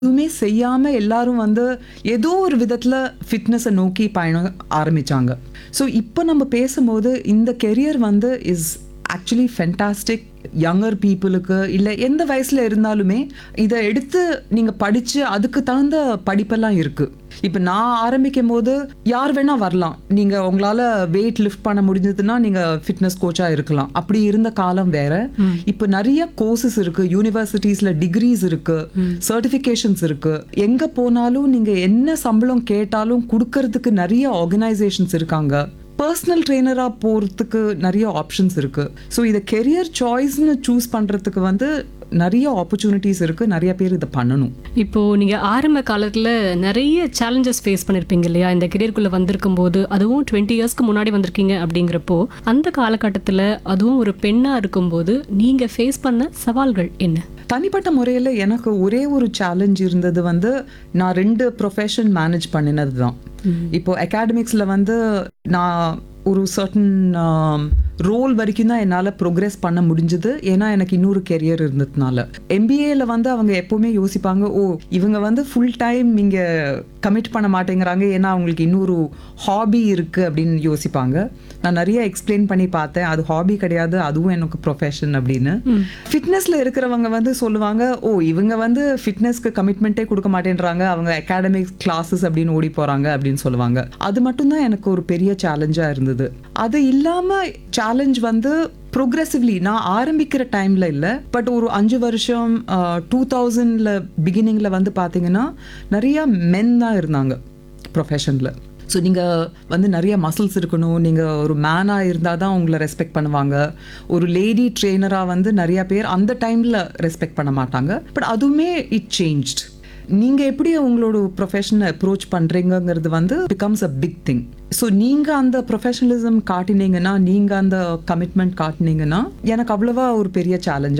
எதுவுமே செய்யாம எல்லாரும் வந்து ஏதோ ஒரு விதத்துல ஃபிட்னஸை நோக்கி பயணம் ஆரம்பிச்சாங்க ஸோ இப்போ நம்ம பேசும்போது இந்த கெரியர் வந்து இஸ் ஆக்சுவலி ஃபென்டாஸ்டிக் யங்கர் பீப்புளுக்கு இல்லை எந்த வயசுல இருந்தாலுமே இதை எடுத்து நீங்க படிச்சு அதுக்கு தகுந்த படிப்பெல்லாம் இருக்கு இப்போ நான் ஆரம்பிக்கும் போது யார் வேணா வரலாம் நீங்க உங்களால வெயிட் லிஃப்ட் பண்ண முடிஞ்சதுன்னா நீங்க ஃபிட்னஸ் கோச்சா இருக்கலாம் அப்படி இருந்த காலம் வேற இப்போ நிறைய கோர்சஸ் இருக்கு யூனிவர்சிட்டிஸ்ல டிகிரிஸ் இருக்கு சர்டிஃபிகேஷன்ஸ் இருக்கு எங்க போனாலும் நீங்க என்ன சம்பளம் கேட்டாலும் கொடுக்கறதுக்கு நிறைய ஆர்கனைசேஷன்ஸ் இருக்காங்க பர்சனல் ட்ரெயினராக போகிறதுக்கு நிறைய ஆப்ஷன்ஸ் இருக்கு ஸோ இதை கெரியர் சாய்ஸ்னு சூஸ் பண்ணுறதுக்கு வந்து நிறைய ஆப்பர்ச்சுனிட்டிஸ் இருக்கு நிறைய பேர் இதை பண்ணணும் இப்போ நீங்க ஆரம்ப காலத்துல நிறைய சேலஞ்சஸ் ஃபேஸ் பண்ணிருப்பீங்க இல்லையா இந்த கெரியர்க்குள்ள வந்திருக்கும் போது அதுவும் டுவெண்ட்டி இயர்ஸ்க்கு முன்னாடி வந்திருக்கீங்க அப்படிங்கிறப்போ அந்த காலகட்டத்துல அதுவும் ஒரு பெண்ணா இருக்கும்போது நீங்க ஃபேஸ் பண்ண சவால்கள் என்ன தனிப்பட்ட முறையில் எனக்கு ஒரே ஒரு சேலஞ்ச் இருந்தது வந்து நான் ரெண்டு ப்ரொஃபஷன் மேனேஜ் பண்ணினது தான் இப்போ அகாடமிக்ஸில் வந்து நான் ஒரு சர்டன் ரோல் வரைக்கும் தான் என்னால் ப்ரோக்ரஸ் பண்ண முடிஞ்சது ஏன்னா எனக்கு இன்னொரு கெரியர் இருந்ததுனால எம்பிஏல வந்து அவங்க எப்போவுமே யோசிப்பாங்க ஓ இவங்க வந்து ஃபுல் டைம் இங்கே கமிட் பண்ண மாட்டேங்கிறாங்க ஏன்னா அவங்களுக்கு இன்னொரு ஹாபி இருக்குது அப்படின்னு யோசிப்பாங்க நான் நிறைய எக்ஸ்பிளைன் பண்ணி பார்த்தேன் அது ஹாபி கிடையாது அதுவும் எனக்கு ப்ரொஃபஷன் அப்படின்னு ஃபிட்னஸ்ல இருக்கிறவங்க வந்து சொல்லுவாங்க ஓ இவங்க வந்து ஃபிட்னஸ்க்கு கமிட்மெண்ட்டே கொடுக்க மாட்டேன்றாங்க அவங்க அகாடமிக் கிளாஸஸ் அப்படின்னு ஓடி போறாங்க அப்படின்னு சொல்லுவாங்க அது மட்டும்தான் எனக்கு ஒரு பெரிய சேலஞ்சா இருந்தது அது இல்லாம சேலஞ்ச் வந்து ப்ரோக்ரெசிவ்லி நான் ஆரம்பிக்கிற டைம்ல இல்ல பட் ஒரு அஞ்சு வருஷம் டூ தௌசண்ட்ல பிகினிங்ல வந்து பாத்தீங்கன்னா நிறைய மென் தான் இருந்தாங்க ப்ரொஃபஷனில் ஸோ நீங்கள் வந்து நிறைய மசில்ஸ் இருக்கணும் நீங்கள் ஒரு மேனாக இருந்தால் தான் உங்களை ரெஸ்பெக்ட் பண்ணுவாங்க ஒரு லேடி ட்ரெயினராக வந்து நிறைய பேர் அந்த டைமில் ரெஸ்பெக்ட் பண்ண மாட்டாங்க பட் அதுவுமே இட் சேஞ்ச்ட் நீங்கள் எப்படி உங்களோட ப்ரொஃபஷனை அப்ரோச் பண்ணுறீங்கங்கிறது வந்து becomes a big thing so நீங்கள் அந்த ப்ரொஃபஷனலிசம் காட்டினீங்கன்னா நீங்கள் அந்த கமிட்மெண்ட் காட்டினீங்கன்னா எனக்கு அவ்வளோவா ஒரு பெரிய சேலஞ்சாக